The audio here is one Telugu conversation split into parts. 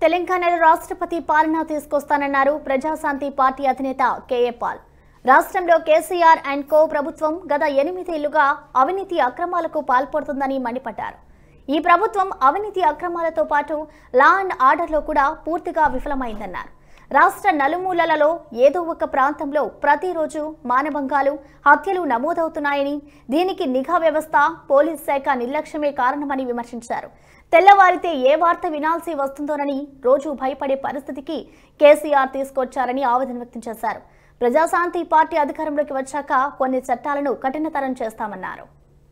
తెలంగాణలో రాష్ట్రపతి పాలన తీసుకొస్తానన్నారు ప్రజాశాంతి పార్టీ అధినేత కేఏ పాల్ రాష్ట్రంలో కేసీఆర్ అండ్ కో ప్రభుత్వం గత ఎనిమిదేళ్లుగా అవినీతి అక్రమాలకు పాల్పడుతుందని మండిపడ్డారు ఈ ప్రభుత్వం అవినీతి అక్రమాలతో పాటు లా అండ్ ఆర్డర్లో కూడా పూర్తిగా విఫలమైందన్నారు రాష్ట్ర నలుమూలలలో ఏదో ఒక ప్రాంతంలో ప్రతిరోజు మానభంగాలు హత్యలు నమోదవుతున్నాయని దీనికి నిఘా వ్యవస్థ పోలీస్ శాఖ నిర్లక్ష్యమే కారణమని విమర్శించారు తెల్లవారితే ఏ వార్త వినాల్సి వస్తుందోనని రోజు భయపడే పరిస్థితికి కేసీఆర్ తీసుకొచ్చారని ఆవేదన వ్యక్తం చేశారు ప్రజాశాంతి పార్టీ అధికారంలోకి వచ్చాక కొన్ని చట్టాలను కఠినతరం చేస్తామన్నారు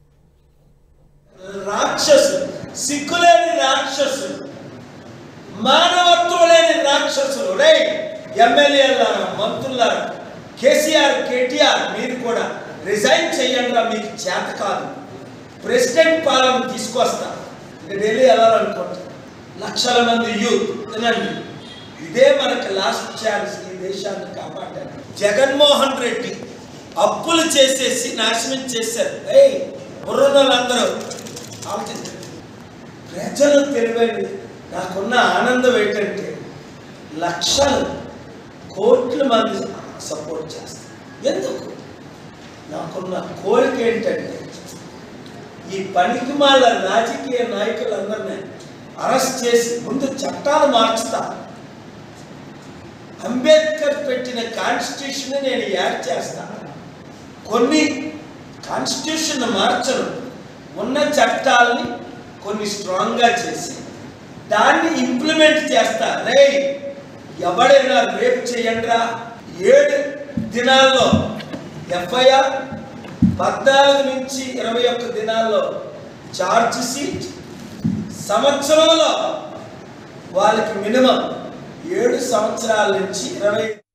రాక్షసులు సిగ్గులేని రాక్షసులు మానవత్వం లేని రాక్షసులు రే ఎమ్మెల్యేలారా మంత్రులారా కేసీఆర్ కేటీఆర్ మీరు కూడా రిజైన్ చేయండి మీకు చేత కాదు ప్రెసిడెంట్ పాలన తీసుకొస్తా ఇక ఢిల్లీ వెళ్ళాలనుకుంటా లక్షల మంది యూత్ వినండి ఇదే మనకు లాస్ట్ ఛాన్స్ ఈ దేశాన్ని కాపాడాలి జగన్మోహన్ రెడ్డి అప్పులు చేసేసి నాశనం చేశారు ఏయ్ బుర్రనోళ్ళందరూ ఆలోచించండి ప్రజలు తెలివైన నాకున్న ఆనందం ఏంటంటే లక్షలు కోట్ల మంది సపోర్ట్ చేస్తారు ఎందుకు నాకున్న కోరిక ఏంటంటే ఈ పనికి మాల రాజకీయ నాయకులందరినీ అరెస్ట్ చేసి ముందు చట్టాలు మార్చుతా అంబేద్కర్ పెట్టిన కాన్స్టిట్యూషన్ నేను యాడ్ చేస్తాను కొన్ని కాన్స్టిట్యూషన్ మార్చను ఉన్న చట్టాలని కొన్ని స్ట్రాంగ్గా చేసి దాన్ని ఇంప్లిమెంట్ చేస్తా రే ఎవడైనా రేపు చేయండిరా ఏడు దినాల్లో ఎఫ్ఐఆర్ పద్నాలుగు నుంచి ఇరవై ఒక్క దినాల్లో ఛార్జ్ షీట్ సంవత్సరంలో వాళ్ళకి మినిమం ఏడు సంవత్సరాల నుంచి ఇరవై